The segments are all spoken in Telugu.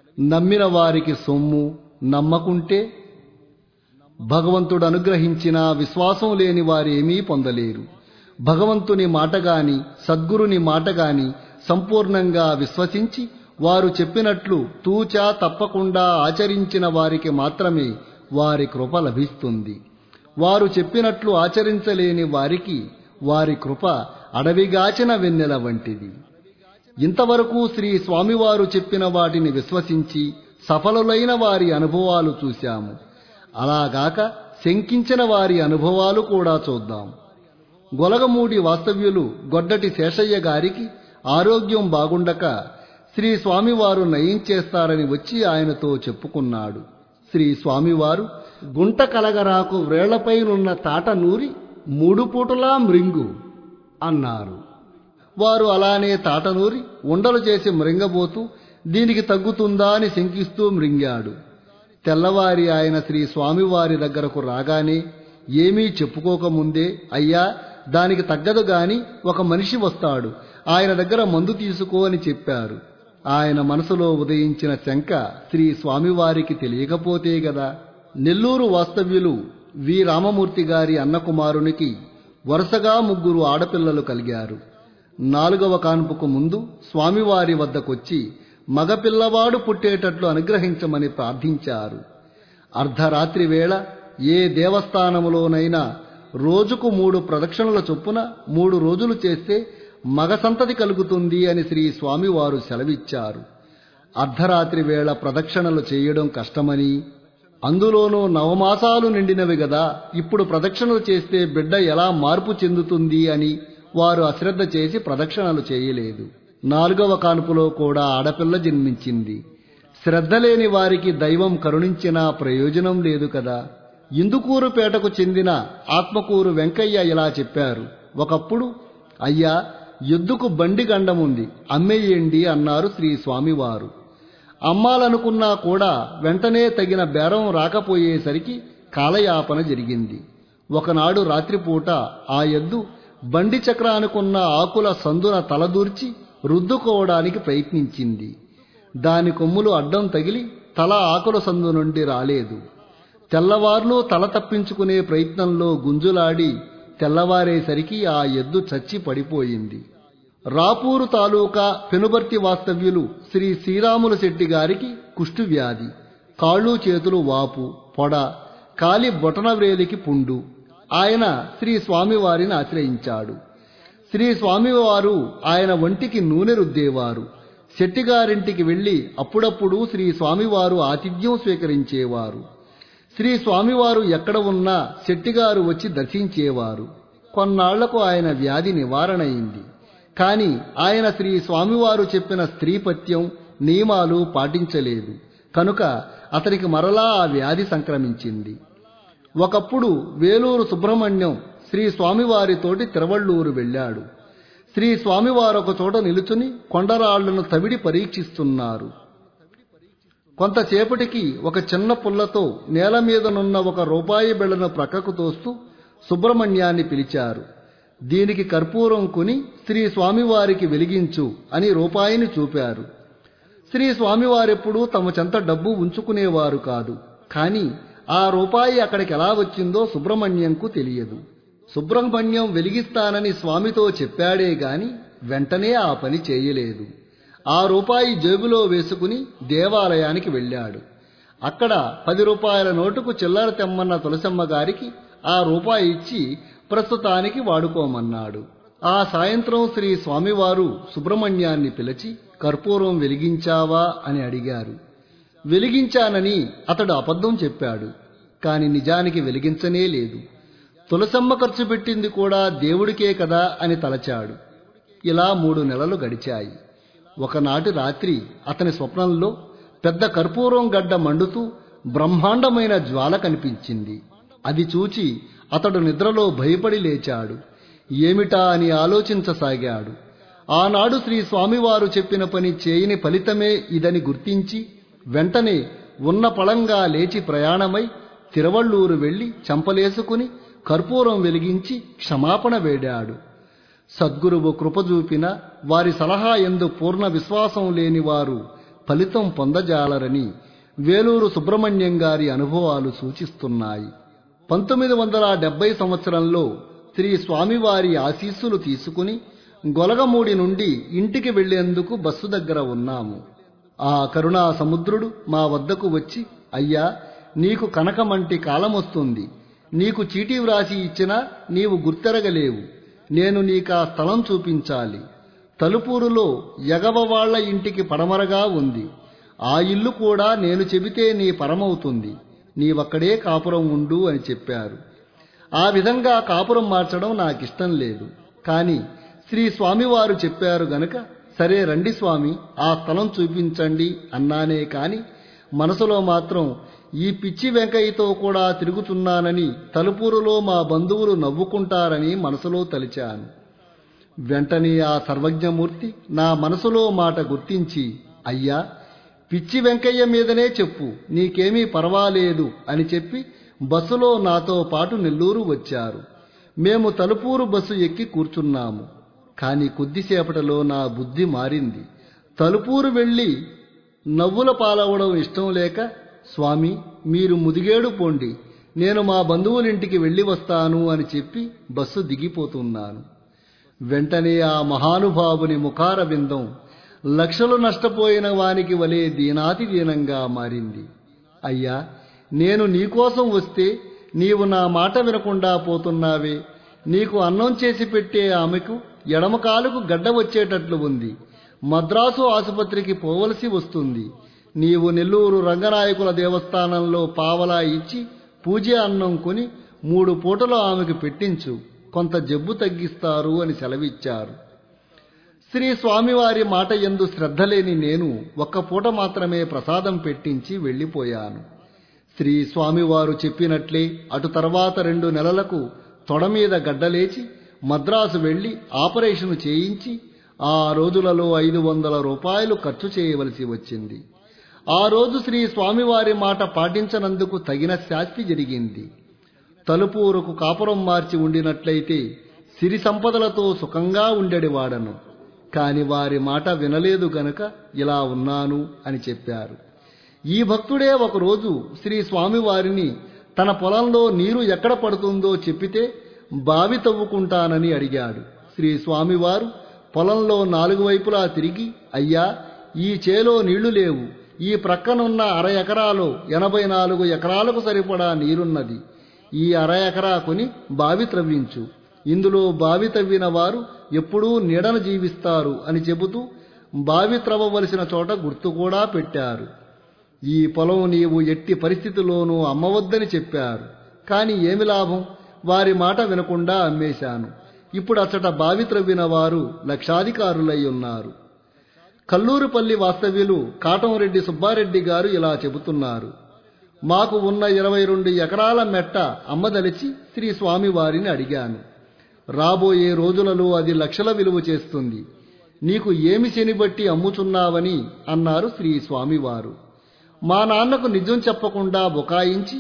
నమ్మిన వారికి సొమ్ము నమ్మకుంటే భగవంతుడు అనుగ్రహించిన విశ్వాసం లేని వారు ఏమీ పొందలేరు భగవంతుని మాట గాని సద్గురుని మాట గాని సంపూర్ణంగా విశ్వసించి వారు చెప్పినట్లు తూచా తప్పకుండా ఆచరించిన వారికి మాత్రమే వారి కృప లభిస్తుంది వారు చెప్పినట్లు ఆచరించలేని వారికి వారి కృప అడవిగాచిన వెన్నెల వంటిది ఇంతవరకు శ్రీ స్వామివారు చెప్పిన వాటిని విశ్వసించి సఫలులైన వారి అనుభవాలు చూశాము అలాగాక శంకించిన వారి అనుభవాలు కూడా చూద్దాం గొలగమూడి వాస్తవ్యులు గొడ్డటి శేషయ్య గారికి ఆరోగ్యం బాగుండక శ్రీ స్వామివారు నయం చేస్తారని వచ్చి ఆయనతో చెప్పుకున్నాడు శ్రీ స్వామివారు గుంట కలగరాకు వ్రేళ్లపైనున్న తాట నూరి మూడు పూటలా మృంగు అన్నారు వారు అలానే తాటనూరి ఉండలు చేసి మృంగబోతూ దీనికి తగ్గుతుందా అని శంకిస్తూ మృంగాడు తెల్లవారి ఆయన శ్రీ స్వామివారి దగ్గరకు రాగానే ఏమీ చెప్పుకోకముందే అయ్యా దానికి తగ్గదు గాని ఒక మనిషి వస్తాడు ఆయన దగ్గర మందు తీసుకో అని చెప్పారు ఆయన మనసులో ఉదయించిన శంక శ్రీ స్వామివారికి తెలియకపోతే గదా నెల్లూరు వాస్తవ్యులు వి రామమూర్తి గారి అన్నకుమారునికి వరుసగా ముగ్గురు ఆడపిల్లలు కలిగారు నాలుగవ కాన్పుకు ముందు స్వామివారి వద్దకొచ్చి మగపిల్లవాడు పుట్టేటట్లు అనుగ్రహించమని ప్రార్థించారు అర్ధరాత్రి వేళ ఏ దేవస్థానములోనైనా రోజుకు మూడు ప్రదక్షిణల చొప్పున మూడు రోజులు చేస్తే మగ సంతతి కలుగుతుంది అని శ్రీ స్వామివారు సెలవిచ్చారు అర్ధరాత్రి వేళ ప్రదక్షిణలు చేయడం కష్టమని అందులోనూ నవమాసాలు నిండినవి గదా ఇప్పుడు ప్రదక్షిణలు చేస్తే బిడ్డ ఎలా మార్పు చెందుతుంది అని వారు అశ్రద్ధ చేసి ప్రదక్షిణలు చేయలేదు నాలుగవ కానుపులో కూడా ఆడపిల్ల జన్మించింది శ్రద్ధ లేని వారికి దైవం కరుణించినా ప్రయోజనం లేదు కదా ఇందుకూరుపేటకు చెందిన ఆత్మకూరు వెంకయ్య ఇలా చెప్పారు ఒకప్పుడు అయ్యా ఎద్దుకు బండి గండముంది అమ్మేయండి అన్నారు శ్రీ స్వామివారు అమ్మాలనుకున్నా కూడా వెంటనే తగిన బేరం రాకపోయేసరికి కాలయాపన జరిగింది ఒకనాడు రాత్రిపూట ఆ ఎద్దు బండి చక్రానుకున్న ఆకుల సందున తలదూర్చి రుద్దుకోవడానికి ప్రయత్నించింది దాని కొమ్ములు అడ్డం తగిలి తల ఆకుల సందు నుండి రాలేదు తెల్లవార్లు తల తప్పించుకునే ప్రయత్నంలో గుంజులాడి తెల్లవారేసరికి ఆ ఎద్దు చచ్చి పడిపోయింది రాపూరు తాలూకా పెనుబర్తి వాస్తవ్యులు శ్రీ శ్రీరాముల శెట్టి గారికి కుష్టు వ్యాధి కాళ్ళు చేతులు వాపు పొడ కాలి బొటనవ్రేలికి పుండు ఆయన శ్రీ స్వామివారిని ఆశ్రయించాడు శ్రీ స్వామివారు ఆయన ఒంటికి నూనె రుద్దేవారు శెట్టిగారింటికి వెళ్లి అప్పుడప్పుడు శ్రీ స్వామివారు ఆతిథ్యం స్వీకరించేవారు శ్రీ స్వామివారు ఎక్కడ ఉన్నా శెట్టిగారు వచ్చి దర్శించేవారు కొన్నాళ్లకు ఆయన వ్యాధి నివారణ అయింది కాని ఆయన శ్రీ స్వామివారు చెప్పిన స్త్రీపత్యం నియమాలు పాటించలేదు కనుక అతనికి మరలా ఆ వ్యాధి సంక్రమించింది ఒకప్పుడు వేలూరు సుబ్రహ్మణ్యం శ్రీ స్వామివారితోటి తిరువళ్ళూరు వెళ్ళాడు శ్రీ స్వామివారు ఒక చోట నిలుచుని కొండరాళ్లను తవిడి పరీక్షిస్తున్నారు కొంతసేపటికి ఒక చిన్న పుల్లతో నేల మీదనున్న ఒక రూపాయి బిళ్లను ప్రక్కకు తోస్తూ సుబ్రహ్మణ్యాన్ని పిలిచారు దీనికి కర్పూరం కొని శ్రీ స్వామివారికి వెలిగించు అని రూపాయిని చూపారు శ్రీ స్వామివారెప్పుడూ తమ చెంత డబ్బు ఉంచుకునేవారు కాదు కాని ఆ రూపాయి అక్కడికి ఎలా వచ్చిందో సుబ్రహ్మణ్యంకు తెలియదు సుబ్రహ్మణ్యం వెలిగిస్తానని స్వామితో చెప్పాడే గాని వెంటనే ఆ పని చేయలేదు ఆ రూపాయి జేబులో వేసుకుని దేవాలయానికి వెళ్ళాడు అక్కడ పది రూపాయల నోటుకు చిల్లర తెమ్మన్న తులసమ్మ గారికి ఆ రూపాయి ఇచ్చి ప్రస్తుతానికి వాడుకోమన్నాడు ఆ సాయంత్రం శ్రీ స్వామివారు సుబ్రహ్మణ్యాన్ని పిలిచి కర్పూరం వెలిగించావా అని అడిగారు వెలిగించానని అతడు అబద్ధం చెప్పాడు కాని నిజానికి వెలిగించనే లేదు తులసమ్మ ఖర్చు పెట్టింది కూడా దేవుడికే కదా అని తలచాడు ఇలా మూడు నెలలు గడిచాయి ఒకనాటి రాత్రి అతని స్వప్నంలో పెద్ద కర్పూరం గడ్డ మండుతూ బ్రహ్మాండమైన జ్వాల కనిపించింది అది చూచి అతడు నిద్రలో భయపడి లేచాడు ఏమిటా అని ఆలోచించసాగాడు ఆనాడు శ్రీ స్వామివారు చెప్పిన పని చేయని ఫలితమే ఇదని గుర్తించి వెంటనే ఉన్న పళంగా లేచి ప్రయాణమై తిరువళ్ళూరు వెళ్లి చంపలేసుకుని కర్పూరం వెలిగించి క్షమాపణ వేడాడు సద్గురువు కృప చూపిన వారి సలహా ఎందు పూర్ణ విశ్వాసం లేని వారు ఫలితం పొందజాలరని వేలూరు సుబ్రహ్మణ్యం గారి అనుభవాలు సూచిస్తున్నాయి పంతొమ్మిది వందల డెబ్బై సంవత్సరంలో శ్రీ స్వామివారి ఆశీస్సులు తీసుకుని గొలగమూడి నుండి ఇంటికి వెళ్లేందుకు బస్సు దగ్గర ఉన్నాము ఆ కరుణా సముద్రుడు మా వద్దకు వచ్చి అయ్యా నీకు కనకమంటి కాలమొస్తుంది నీకు చీటీ వ్రాసి ఇచ్చినా నీవు గుర్తెరగలేవు నేను నీకా స్థలం చూపించాలి తలుపూరులో ఎగవ వాళ్ల ఇంటికి పడమరగా ఉంది ఆ ఇల్లు కూడా నేను చెబితే నీ పరమవుతుంది నీవక్కడే కాపురం ఉండు అని చెప్పారు ఆ విధంగా కాపురం మార్చడం నాకిష్టం లేదు కాని శ్రీ స్వామివారు చెప్పారు గనుక సరే రండి స్వామి ఆ స్థలం చూపించండి అన్నానే కాని మనసులో మాత్రం ఈ పిచ్చి వెంకయ్యతో కూడా తిరుగుతున్నానని తలుపూరులో మా బంధువులు నవ్వుకుంటారని మనసులో తలిచాను వెంటనే ఆ సర్వజ్ఞమూర్తి నా మనసులో మాట గుర్తించి అయ్యా పిచ్చి వెంకయ్య మీదనే చెప్పు నీకేమీ పర్వాలేదు అని చెప్పి బస్సులో నాతో పాటు నెల్లూరు వచ్చారు మేము తలుపూరు బస్సు ఎక్కి కూర్చున్నాము కాని కొద్దిసేపటిలో నా బుద్ధి మారింది తలుపూరు వెళ్ళి నవ్వుల పాలవడం ఇష్టం లేక స్వామి మీరు ముదిగేడు పోండి నేను మా బంధువులింటికి వెళ్ళి వస్తాను అని చెప్పి బస్సు దిగిపోతున్నాను వెంటనే ఆ మహానుభావుని ముఖార బిందం లక్షలు నష్టపోయిన వానికి వలె దీనాతి దీనంగా మారింది అయ్యా నేను నీకోసం వస్తే నీవు నా మాట వినకుండా పోతున్నావే నీకు అన్నం చేసి పెట్టే ఆమెకు ఎడమ కాలుకు గడ్డ వచ్చేటట్లు ఉంది మద్రాసు ఆసుపత్రికి పోవలసి వస్తుంది నీవు నెల్లూరు రంగనాయకుల దేవస్థానంలో పావలా ఇచ్చి పూజ అన్నం కొని మూడు పూటలు ఆమెకు పెట్టించు కొంత జబ్బు తగ్గిస్తారు అని సెలవిచ్చారు శ్రీ స్వామివారి మాట ఎందు శ్రద్ధ లేని నేను ఒక్క పూట మాత్రమే ప్రసాదం పెట్టించి వెళ్ళిపోయాను శ్రీ స్వామివారు చెప్పినట్లే అటు తర్వాత రెండు నెలలకు తొడ మీద గడ్డలేచి మద్రాసు వెళ్లి ఆపరేషను చేయించి ఆ రోజులలో ఐదు వందల రూపాయలు ఖర్చు చేయవలసి వచ్చింది ఆ రోజు శ్రీ స్వామివారి మాట పాటించనందుకు తగిన శాస్తి జరిగింది తలుపూరుకు కాపురం మార్చి ఉండినట్లయితే సిరి సంపదలతో సుఖంగా ఉండేవాడను కాని వారి మాట వినలేదు గనక ఇలా ఉన్నాను అని చెప్పారు ఈ భక్తుడే ఒకరోజు శ్రీ స్వామివారిని తన పొలంలో నీరు ఎక్కడ పడుతుందో చెప్పితే బావి తవ్వుకుంటానని అడిగాడు శ్రీ స్వామివారు పొలంలో నాలుగు వైపులా తిరిగి అయ్యా ఈ చేలో నీళ్లు లేవు ఈ ప్రక్కనున్న అర ఎకరాలో ఎనభై నాలుగు ఎకరాలకు సరిపడా నీరున్నది ఈ అర ఎకరా కొని బావి త్రవ్వించు ఇందులో బావి తవ్విన వారు ఎప్పుడూ నీడను జీవిస్తారు అని చెబుతూ బావి త్రవ్వవలసిన చోట గుర్తు కూడా పెట్టారు ఈ పొలం నీవు ఎట్టి పరిస్థితిలోనూ అమ్మవద్దని చెప్పారు కాని ఏమి లాభం వారి మాట వినకుండా అమ్మేశాను ఇప్పుడు అచ్చట బావి త్రవ్విన వారు లక్షాధికారులై ఉన్నారు కల్లూరుపల్లి వాస్తవ్యులు కాటంరెడ్డి సుబ్బారెడ్డి గారు ఇలా చెబుతున్నారు మాకు ఉన్న ఇరవై రెండు ఎకరాల మెట్ట అమ్మదలిచి శ్రీ స్వామివారిని అడిగాను రాబోయే రోజులలో అది లక్షల విలువ చేస్తుంది నీకు ఏమి శనిబట్టి అమ్ముచున్నావని అన్నారు శ్రీ స్వామివారు మా నాన్నకు నిజం చెప్పకుండా బుకాయించి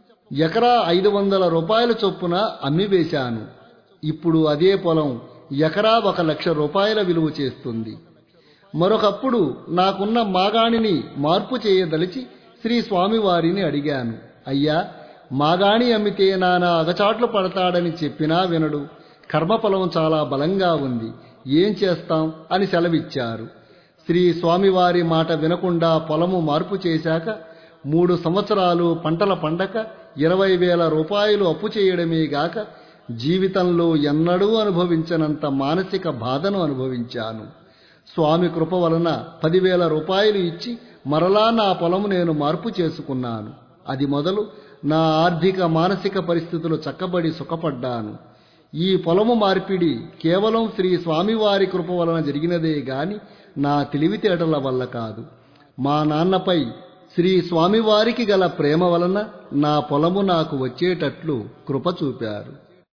ఎకరా ఐదు వందల రూపాయల చొప్పున అమ్మివేశాను ఇప్పుడు అదే పొలం ఎకరా ఒక లక్ష రూపాయల విలువ చేస్తుంది మరొకప్పుడు నాకున్న మాగాణిని మార్పు చేయదలిచి శ్రీ స్వామివారిని అడిగాను అయ్యా మాగాణి అమ్మితే నానా అగచాట్లు పడతాడని చెప్పినా వినడు కర్మఫలం చాలా బలంగా ఉంది ఏం చేస్తాం అని సెలవిచ్చారు శ్రీ స్వామివారి మాట వినకుండా పొలము మార్పు చేశాక మూడు సంవత్సరాలు పంటల పండక ఇరవై వేల రూపాయలు అప్పు చేయడమే గాక జీవితంలో ఎన్నడూ అనుభవించనంత మానసిక బాధను అనుభవించాను స్వామి కృప వలన పదివేల రూపాయలు ఇచ్చి మరలా నా పొలము నేను మార్పు చేసుకున్నాను అది మొదలు నా ఆర్థిక మానసిక పరిస్థితులు చక్కబడి సుఖపడ్డాను ఈ పొలము మార్పిడి కేవలం శ్రీ స్వామివారి కృప వలన జరిగినదే గాని నా తెలివితేటల వల్ల కాదు మా నాన్నపై శ్రీ స్వామివారికి గల ప్రేమ వలన నా పొలము నాకు వచ్చేటట్లు కృప చూపారు